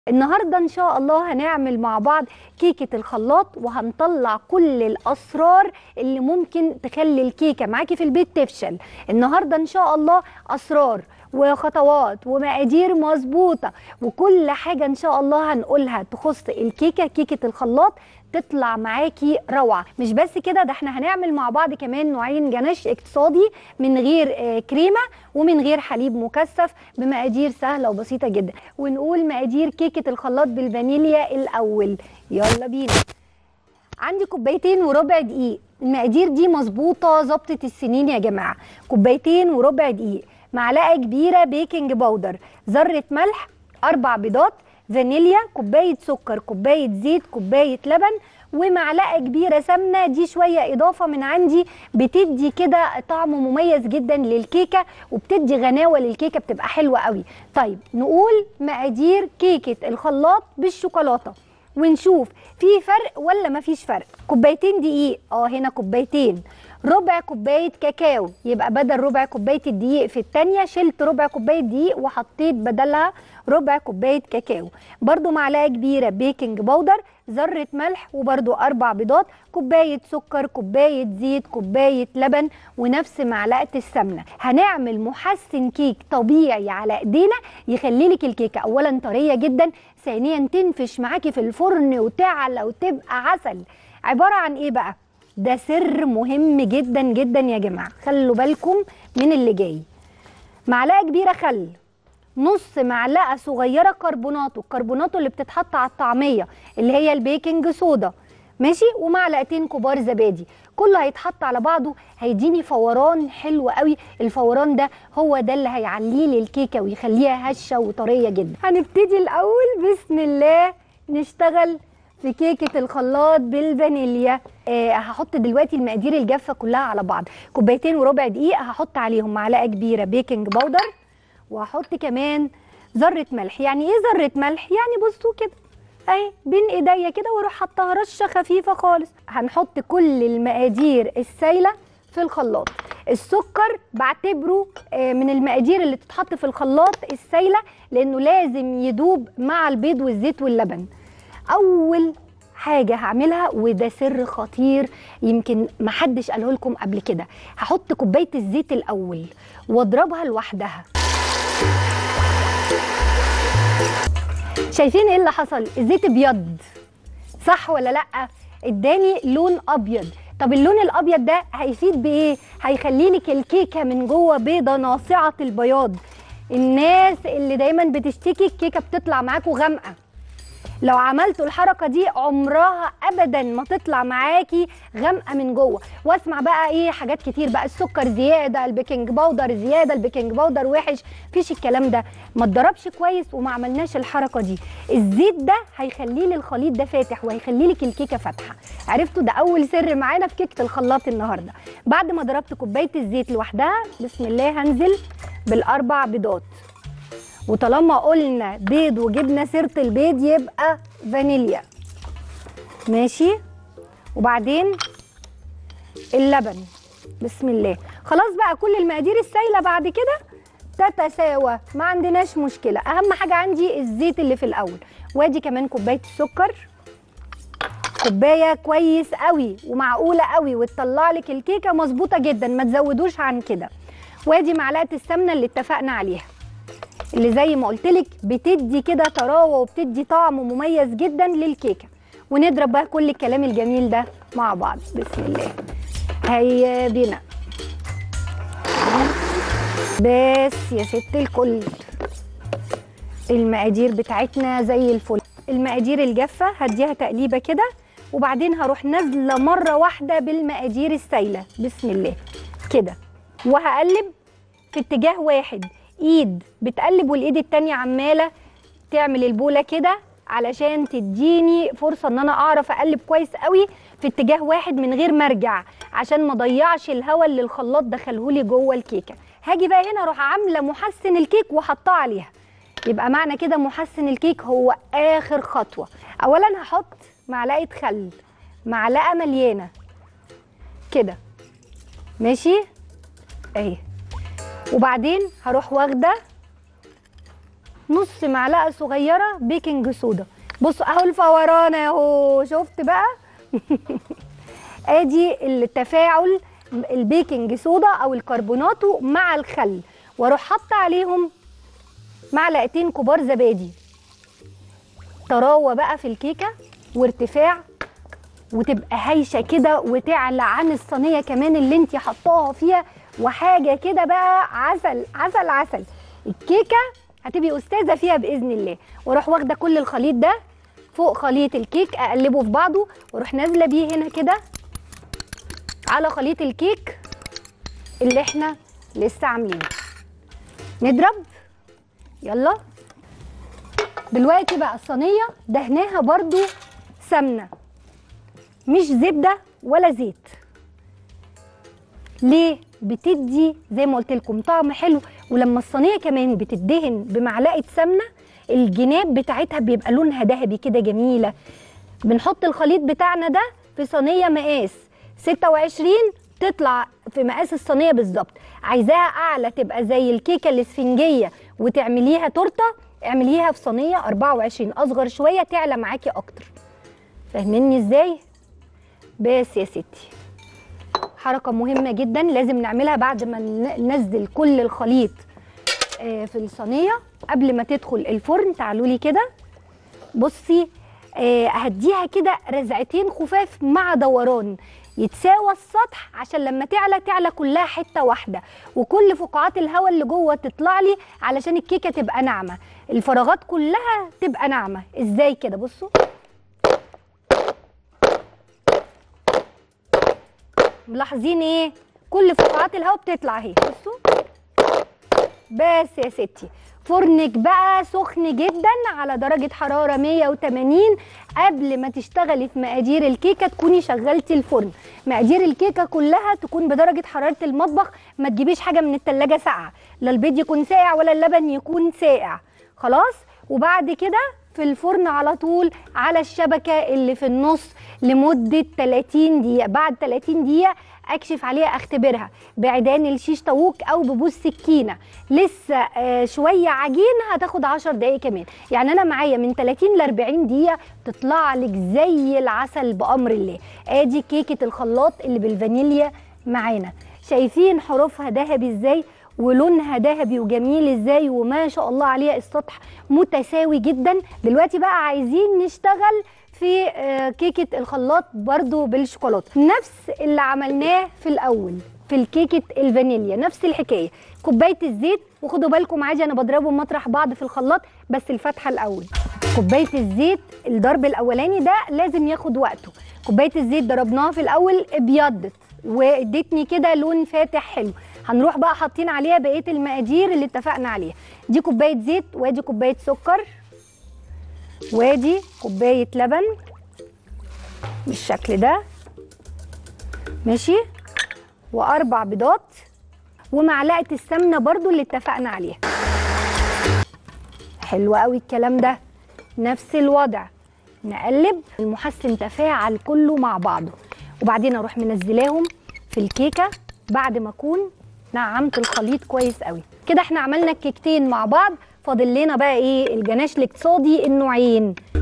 النهارده ان شاء الله هنعمل مع بعض كيكه الخلاط وهنطلع كل الاسرار اللي ممكن تخلي الكيكه معاكي في البيت تفشل النهارده ان شاء الله اسرار وخطوات ومقادير مظبوطه وكل حاجه ان شاء الله هنقولها تخص الكيكه كيكه الخلاط تطلع معاكي روعه مش بس كده ده احنا هنعمل مع بعض كمان نوعين جناش اقتصادي من غير آه، كريمه ومن غير حليب مكثف بمقادير سهله وبسيطه جدا ونقول مقادير كيكه الخلاط بالفانيليا الاول يلا بينا عندي كوبايتين وربع دقيق المقادير دي مظبوطه ظبطه السنين يا جماعه كوبايتين وربع دقيق معلقه كبيره بيكنج باودر ذره ملح اربع بيضات فانيليا كوبايه سكر كوبايه زيت كوبايه لبن ومعلقه كبيره سمنه دي شويه اضافه من عندي بتدي كده طعم مميز جدا للكيكه وبتدي غناوه للكيكه بتبقى حلوه قوي طيب نقول مقادير كيكه الخلاط بالشوكولاته ونشوف في فرق ولا مفيش فرق كوبايتين دقيق اه هنا كوبايتين ربع كوبايه كاكاو يبقى بدل ربع كوبايه الدقيق في التانية شلت ربع كوبايه دقيق وحطيت بدلها ربع كوبايه كاكاو برضو معلقه كبيره بيكنج باودر ذره ملح وبرضو اربع بيضات كوبايه سكر كوبايه زيت كوبايه لبن ونفس معلقه السمنه هنعمل محسن كيك طبيعي على ايدينا يخلي لك الكيكه اولا طريه جدا ثانيا تنفش معاكي في الفرن وتعلى وتبقى عسل عباره عن ايه بقى ده سر مهم جدا جدا يا جماعه خلوا بالكم من اللي جاي معلقه كبيره خل نص معلقه صغيره كربوناتو الكربوناتو اللي بتتحط على الطعميه اللي هي البيكنج صودا ماشي ومعلقتين كبار زبادي كله هيتحط على بعضه هيديني فوران حلو قوي الفوران ده هو ده اللي هيعلي لي الكيكه ويخليها هشه وطريه جدا هنبتدي الاول بسم الله نشتغل في كيكه الخلاط بالفانيليا آه هحط دلوقتي المقادير الجافه كلها على بعض كوبايتين وربع دقيق هحط عليهم معلقه كبيره بيكنج باودر وهحط كمان ذره ملح يعني ايه ذره ملح يعني بصوا كده اهي بين ايديا كده واروح حطها رشه خفيفه خالص هنحط كل المقادير السايله في الخلاط السكر بعتبره آه، من المقادير اللي تتحط في الخلاط السايله لانه لازم يدوب مع البيض والزيت واللبن اول حاجه هعملها وده سر خطير يمكن محدش قاله لكم قبل كده هحط كوبايه الزيت الاول واضربها لوحدها شايفين ايه اللي حصل الزيت ابيض صح ولا لا اداني لون ابيض طب اللون الابيض ده هيفيد بايه هيخلي لك الكيكه من جوه بيضه ناصعه البياض الناس اللي دايما بتشتكي الكيكه بتطلع معاكوا غامقه لو عملتوا الحركه دي عمرها ابدا ما تطلع معاكي غامقه من جوه واسمع بقى ايه حاجات كتير بقى السكر زياده البيكنج باودر زياده البيكنج باودر وحش فيش الكلام ده ما اتضربش كويس وما عملناش الحركه دي الزيت ده هيخلي لي الخليط ده فاتح وهيخلي لك الكيكه فاتحه عرفتوا ده اول سر معانا في كيكه الخلاط النهارده بعد ما ضربت كوبايه الزيت لوحدها بسم الله هنزل بالاربع بيضات وطالما قلنا بيض وجبنا سيره البيض يبقى فانيليا ماشي وبعدين اللبن بسم الله خلاص بقى كل المقادير السايله بعد كده تتساوى ما عندناش مشكله اهم حاجه عندي الزيت اللي في الاول وادي كمان كوبايه السكر كوبايه كويس قوي ومعقوله قوي وتطلع لك الكيكه مظبوطه جدا ما تزودوش عن كده وادي معلقه السمنه اللي اتفقنا عليها اللي زي ما قلت لك بتدي كده طراوه وبتدي طعم مميز جدا للكيكه ونضرب بقى كل الكلام الجميل ده مع بعض بسم الله هيا بينا بس يا ست الكل المقادير بتاعتنا زي الفل المقادير الجافه هديها تقليبه كده وبعدين هروح نازله مره واحده بالمقادير السايله بسم الله كده وهقلب في اتجاه واحد ايد بتقلب والايد التانية عماله تعمل البوله كده علشان تديني فرصه ان انا اعرف اقلب كويس قوي في اتجاه واحد من غير ما ارجع عشان ما اضيعش الهواء اللي الخلاط دخلهولي جوه الكيكه هاجي بقى هنا اروح عامله محسن الكيك وحطاه عليها يبقى معنى كده محسن الكيك هو اخر خطوه اولا هحط معلقه خل معلقه مليانه كده ماشي اهي وبعدين هروح واخده نص معلقه صغيره بيكنج صودا بصوا اهو الفوران اهو شفت بقى ادي التفاعل البيكنج صودا او الكربوناتو مع الخل واروح حاطه عليهم معلقتين كبار زبادي طراوه بقى في الكيكه وارتفاع وتبقى هايشه كده وتعلى عن الصينيه كمان اللي انت حطاها فيها وحاجه كده بقى عسل عسل عسل الكيكه هتبقي استاذه فيها باذن الله واروح واخده كل الخليط ده فوق خليط الكيك اقلبه في بعضه واروح نازله بيه هنا كده على خليط الكيك اللي احنا لسه عاملينه نضرب يلا دلوقتي بقى الصينيه دهناها برضو سمنه مش زبده ولا زيت ليه بتدي زي ما قلت لكم طعم حلو ولما الصينيه كمان بتدهن بمعلقه سمنه الجناب بتاعتها بيبقى لونها ذهبي كده جميله بنحط الخليط بتاعنا ده في صينيه مقاس 26 تطلع في مقاس الصينيه بالظبط عايزاها اعلى تبقى زي الكيكه الاسفنجيه وتعمليها تورته اعمليها في صينيه 24 اصغر شويه تعلى معاكي اكتر فاهميني ازاي بس يا ستي حركه مهمه جدا لازم نعملها بعد ما ننزل كل الخليط آه، في الصينيه قبل ما تدخل الفرن تعالوا لي كده بصي آه، هديها كده رزعتين خفاف مع دوران يتساوى السطح عشان لما تعلى تعلى كلها حته واحده وكل فقاعات الهواء اللي جوه تطلع لي علشان الكيكه تبقى ناعمه الفراغات كلها تبقى ناعمه ازاي كده بصوا ملاحظين ايه كل فقاعات الهواء بتطلع اهي بصوا بس يا ستي فرنك بقى سخن جدا على درجة حرارة 180 قبل ما تشتغلي في مقادير الكيكة تكوني شغلتي الفرن مقادير الكيكة كلها تكون بدرجة حرارة المطبخ ما تجيبيش حاجة من التلاجة ساقعة لا البيض يكون ساقع ولا اللبن يكون ساقع خلاص وبعد كده في الفرن على طول على الشبكة اللي في النص لمدة 30 دقيقة بعد 30 دقيقة اكشف عليها اختبرها بعيدان الشيش طاووق او ببوس سكينه لسه آه شويه عجين هتاخد 10 دقايق كمان يعني انا معايا من 30 ل 40 دقيقه تطلع لك زي العسل بامر الله ادي كيكه الخلاط اللي بالفانيليا معانا شايفين حروفها ذهبي ازاي ولونها ذهبي وجميل ازاي وما شاء الله عليها السطح متساوي جدا دلوقتي بقى عايزين نشتغل في آه، كيكه الخلاط برضو بالشوكولاته نفس اللي عملناه في الاول في الكيكه الفانيليا نفس الحكايه كوبايه الزيت وخدوا بالكم عادي انا بضربهم مطرح بعض في الخلاط بس الفتحه الاول كوبايه الزيت الضرب الاولاني ده لازم ياخد وقته كوبايه الزيت ضربناها في الاول ابيضت وادتني كده لون فاتح حلو هنروح بقى حاطين عليها بقيه المقادير اللي اتفقنا عليها دي كوبايه زيت وادي كوبايه سكر وادي كوبايه لبن بالشكل ده ماشي واربع بيضات ومعلقه السمنه برضو اللي اتفقنا عليها حلو قوي الكلام ده نفس الوضع نقلب المحسن تفاعل كله مع بعضه وبعدين اروح منزلاهم في الكيكه بعد ما اكون نعمت الخليط كويس قوي كده احنا عملنا الكيكتين مع بعض فاضل لنا بقى ايه الجناش الاقتصادي النوعين